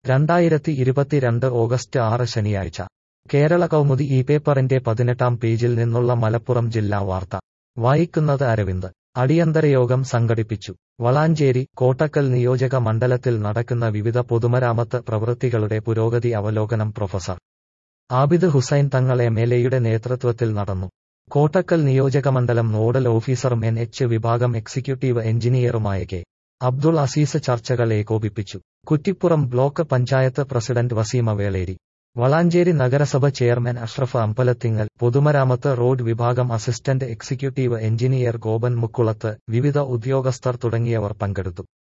രണ്ടായിരത്തി ഇരുപത്തിരണ്ട് ഓഗസ്റ്റ് ആറ് ശനിയാഴ്ച കേരള കൗമുദി ഈ പേപ്പറിന്റെ പതിനെട്ടാം പേജിൽ നിന്നുള്ള മലപ്പുറം ജില്ലാ വാർത്ത വായിക്കുന്നത് അരവിന്ദ് അടിയന്തരയോഗം സംഘടിപ്പിച്ചു വളാഞ്ചേരി കോട്ടക്കൽ നിയോജക മണ്ഡലത്തിൽ നടക്കുന്ന വിവിധ പൊതുമരാമത്ത് പ്രവൃത്തികളുടെ പുരോഗതി അവലോകനം പ്രൊഫസർ ആബിദ് ഹുസൈൻ തങ്ങൾ എം എൽ എയുടെ നേതൃത്വത്തിൽ നടന്നു കോട്ടക്കൽ നിയോജകമണ്ഡലം നോഡൽ ഓഫീസറും എൻ എച്ച് വിഭാഗം എക്സിക്യൂട്ടീവ് എഞ്ചിനീയറുമായ കെ അബ്ദുൾ അസീസ് ചർച്ചകൾ ഏകോപിപ്പിച്ചു കുറ്റിപ്പുറം ബ്ലോക്ക് പഞ്ചായത്ത് പ്രസിഡന്റ് വസീമ വേളേരി വളാഞ്ചേരി നഗരസഭ ചെയർമാൻ അഷ്റഫ് അമ്പലത്തിങ്ങൽ പൊതുമരാമത്ത് റോഡ് വിഭാഗം assistant executive engineer Gopan Mukkulath വിവിധ ഉദ്യോഗസ്ഥർ തുടങ്ങിയവർ പങ്കെടുത്തു